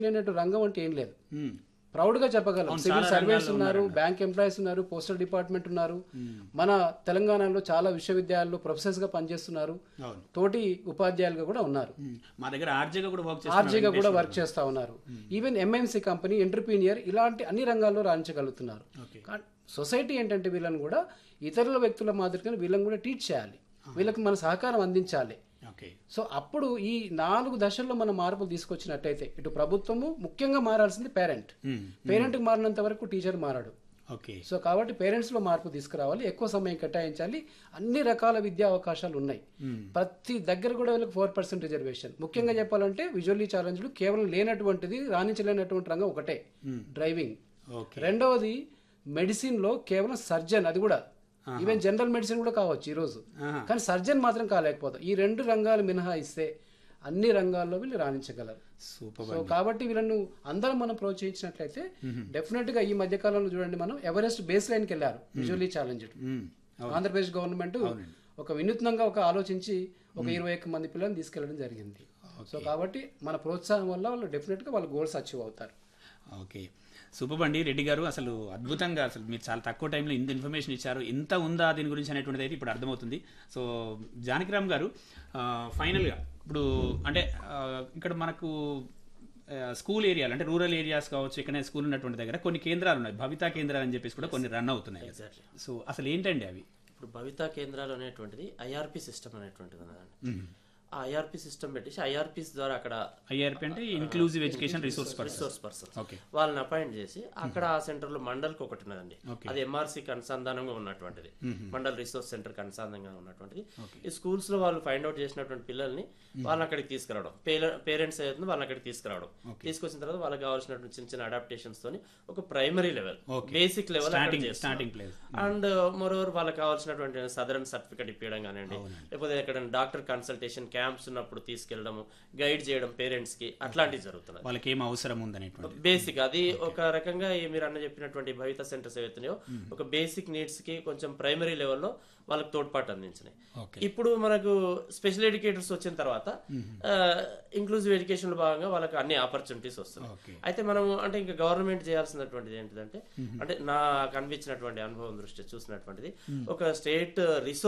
లేనట్టు రంగం అంటే ఏం లేదు మ్మ్. ప్రౌడ్ గా చెప్పగలం అవును, సివిల్ చాలా సర్వీస్ రంగాల్లో ఉన్నారు బ్యాంక్ ఎంప్లాయీస్ ఉన్నారు పోస్టల్ డిపార్ట్మెంట్ ఉన్నారు మన తెలంగాణలో చాలా విశ్వవిద్యాలయాల్లో ప్రొఫెసర్స్ గా పనిచేస్తున్నారు అవును తోటి ఉపాధ్యాయులుగా కూడా ఉన్నారు మ్మ్. మా దగ్గర ఆర్జేగా కూడా వర్క్ ఆర్జీగా కూడా వర్క్ చేస్తా ఉన్నారు ఈవెన్ ఎంఎంసీ కంపెనీ ఎంటర్ప్రీనియర్ ఇలాంటి అన్ని రంగాల్లో రాణించగలుగుతున్నారు ఓకే కానీ సొసైటీ ఏంటంటే వీళ్ళని కూడా ఇతరుల వ్యక్తుల మాదిరిగా వీళ్ళని కూడా టీచ్ చేయాలి వీళ్ళకి మన సహకారం అందించాలి ఓకే సో అప్పుడు ఈ నాలుగు దశల్లో మనం మార్పులు తీసుకొచ్చినట్టయితే ఇటు ప్రభుత్వము ముఖ్యంగా మారాల్సింది పేరెంట్ మ్మ్. పేరెంట్కి మారినంత వరకు టీచర్ మారాడు ఓకే సో కాబట్టి పేరెంట్స్లో మార్పు తీసుకురావాలి ఎక్కువ సమయం కేటాయించాలి అన్ని రకాల విద్యా అవకాశాలు ఉన్నాయి మ్మ్. ప్రతి దగ్గర కూడా వీళ్ళకి ఫోర్ పర్సెంట్ రిజర్వేషన్ ముఖ్యంగా చెప్పాలంటే విజువల్లీ ఛాలెంజ్లు కేవలం లేనటువంటిది రాణించలేనటువంటి రంగం ఒకటే డ్రైవింగ్ ఓకే రెండవది మెడిసిన్లో కేవలం సర్జన్ అది కూడా ఈవెన్ జనరల్ మెడిసిన్ కూడా కావచ్చు ఈరోజు ఆహా. కానీ సర్జన్ మాత్రం కాలేకపోతాం ఈ రెండు రంగాలు మినహాయిస్తే అన్ని రంగాల్లో వీళ్ళు రాణించగలరు సూపర్ సో కాబట్టి వీళ్ళను అందరం మనం ప్రోత్సహించినట్లయితే డెఫినెట్ గా ఈ మధ్య కాలంలో చూడండి మనం ఎవరెస్ట్ బేస్ లైన్ కి వెళ్ళారు విజువల్లీ ఛాలెంజ్ మ్మ్. ఆంధ్రప్రదేశ్ గవర్నమెంట్ ఒక వినూత్నంగా ఒక ఆలోచించి ఒక ఇరవై ఒక్క మంది పిల్లల్ని తీసుకెళ్లడం జరిగింది సో కాబట్టి మన ప్రోత్సాహం వల్ల వాళ్ళు డెఫినెట్ గా వాళ్ళ గోల్స్ అచీవ్ అవుతారు ఓకే సూపర్ అండి రెడ్డి గారు అసలు అద్భుతంగా అసలు మీరు చాలా తక్కువ టైంలో ఇంత ఇన్ఫర్మేషన్ ఇచ్చారు ఎంత ఉందా దీని గురించి అనేటువంటిది అయితే ఇప్పుడు అర్థమవుతుంది సో జానకిరామ్ గారు ఆ, ఫైనల్గా ఇప్పుడు అంటే ఆ, ఇక్కడ మనకు ఆ, స్కూల్ ఏరియాలు అంటే రూరల్ ఏరియాస్ కావచ్చు ఇక్కడ స్కూల్ ఉన్నటువంటి దగ్గర కొన్ని కేంద్రాలు ఉన్నాయి భవితా కేంద్రాలు అని చెప్పేసి కూడా కొన్ని రన్ అవుతున్నాయి ఎగ్జాక్ట్లీ సో అసలు ఏంటండి అవి ఇప్పుడు భవితా కేంద్రాలు అనేటువంటిది ఐఆర్పి సిస్టమ్ అనేటువంటిది ఉన్నదండి ఆ ఐఆర్పి సిస్టమ్ పెట్టేసి ఐఆర్పిస్ ద్వారా అక్కడ ఐఆర్పి అంటే inclusive education resource person resource person okay వాళ్ళని అపాయింట్ చేసి అక్కడ ఆ సెంటర్ లో మండల్కి ఒకటి ఉన్నదండి అది ఎంఆర్సీకి అనుసంధానంగా ఉన్నటువంటిది మండల్ రిసోర్స్ సెంటర్ కి అనుసంధానంగా ఉన్నటువంటిది ఈ స్కూల్స్ లో వాళ్ళు ఫైండ్ అవుట్ చేసినటువంటి పిల్లల్ని వాళ్ళని అక్కడికి తీసుకురావడం పేరెంట్స్ ఏదైతుందో వాళ్ళని అక్కడికి తీసుకురావడం తీసుకొచ్చిన తర్వాత వాళ్ళకి కావాల్సినటువంటి చిన్న చిన్న అడాప్టేషన్స్ తోని ఒక primary level basic level starting starting place and moreover వాళ్ళకి కావాల్సినటువంటి సదరన్ సర్టిఫికేట్ ఇప్పించడం కానివ్వండి లేకపోతే ఎక్కడ డాక్టర్ కన్సల్టేషన్ క్యాంప్స్ ఉన్నప్పుడు తీసుకెళ్ళడము గైడ్ చేయడం పేరెంట్స్ కి అట్లాంటివి జరుగుతున్నాయి వాళ్ళకి ఏం అవసరం ఉందనేటువంటి బేసిక్ అది ఒక రకంగా ఈ మీరు అన్న చెప్పినటువంటి భవిత సెంటర్స్ ఏవైతున్నాయో ఒక బేసిక్ నీడ్స్ కి కొంచెం ప్రైమరీ లెవెల్లో వాళ్ళకి తోడ్పాటు అందించినాయి ఓకే ఇప్పుడు మనకు స్పెషల్ ఎడ్యుకేటర్స్ వచ్చిన తర్వాత ఇంక్లూజివ్ ఎడ్యుకేషన్ లో భాగంగా వాళ్ళకి అన్ని ఆపర్చునిటీస్ వస్తున్నాయి ఓకే అయితే మనం అంటే ఇంకా గవర్నమెంట్ చేయాల్సినటువంటిది ఏంటిదంటే అంటే నాకు అనిపించినటువంటి అనుభవం దృష్టి చూసినటువంటిది ఒక స్టేట్ రిసోర్స్